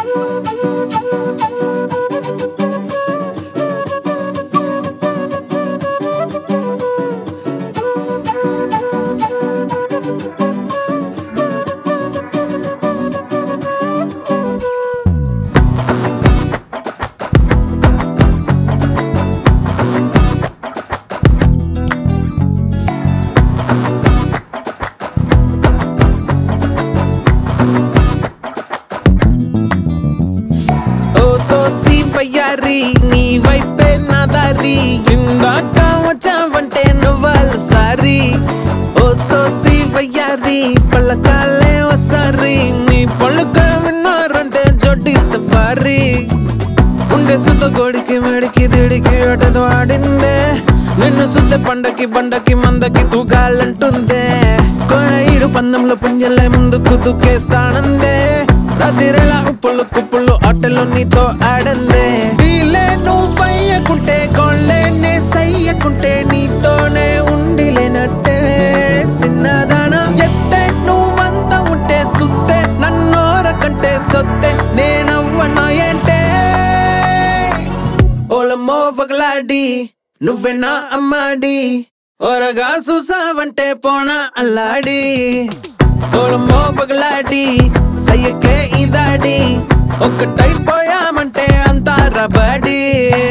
ఓ సోసి వయ్యారి నీ వైపే నా దారి ఇందాక వచ్చావంటే నువ్వాలు సారి ఓ సోసి వయ్యారి పళ్ళకాలే వసారి నీ పళ్ళుక విన్నారంటే జొడ్డి సఫారీ ఉండే సుత గోడికి మెడికి దిడికి అటది వాడిందే నిన్ను సుత్త పండకి బండకి మందకి తూగాలంటుందే కొనయిడు పందంలో పుంజలే ముందుకు దుక్కేస్తానందే రాత్రిలా ఉప్పులు కుప్పులు ఆటలు నీతో ఆడందే వీలే నువ్వు ఫయ్యకుంటే కొళ్ళేనే సయ్యకుంటే నీతోనే ఉండిలేనట్టే సిన్నదాన ఎత్తే నువ్వంతా ఉంటే సుత్తే నన్నోర కంటే సొత్తే నేనవ్వనా ఏంటే ఓలమ్మో పగలాడి నువ్వే నా అమ్మాడి ఓరగా చూసావంటే పోనా అల్లాడి ఓలమ్మో పగలాడి సయ్యకే ఇదాడి ఒక్కటైపోయామంటే అంతా రబడి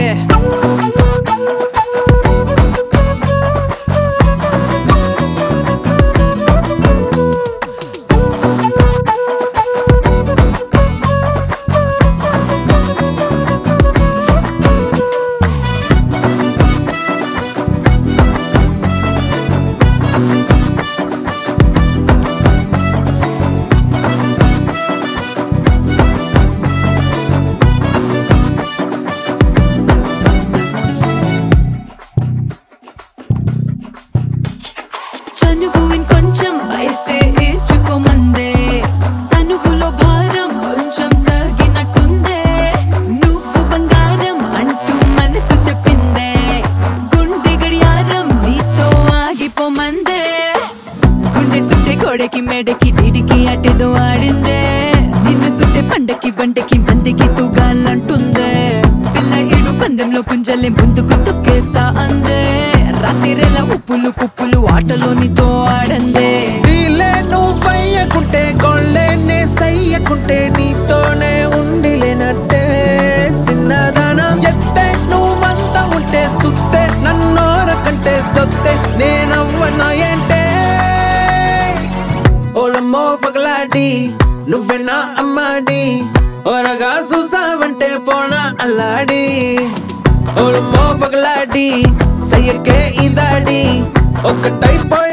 చనువు ఇంకొంచెం వయసే ఏచుకోమందే తనువులో భారం కొంచెం తగ్గినట్టుందే నువ్వు బంగారం అంటూ మనసు చెప్పిందే గుండె గడియారం నీతో ఆగిపోమందే గుండె సుత్తే గోడకి మెడకి డిడికి అటెదో ఆడిందే నిన్ను సుత్తే పండకి బండకి మందికి తూగాలంటుందే పిల్ల ఏడు పందెంలో పుంజలే ముందుకు తొక్కేస్తా అందే రాత్రిరేలా ఉప్పులు కుప్పులు ఆటలో నీతో ఆడందే వీలే నువ్వు ఫయ్యకుంటే కొళ్ళేనే సయ్యకుంటే నీతోనే ఉండిలేనట్టే సిన్నదాన ఎత్తే నువ్వంతా ఉంటే సుత్తే నన్నోర కంటే సొత్తే నేనవ్వనా ఏంటే ఓలమ్మో పగలాడి నువ్వే నా అమ్మాడి ఓరగా చూసావంటే పోనా అల్లాడి ఓలమ్మో పగలాడి సయ్యకే ఇదాడి ఒక్కటైపోయి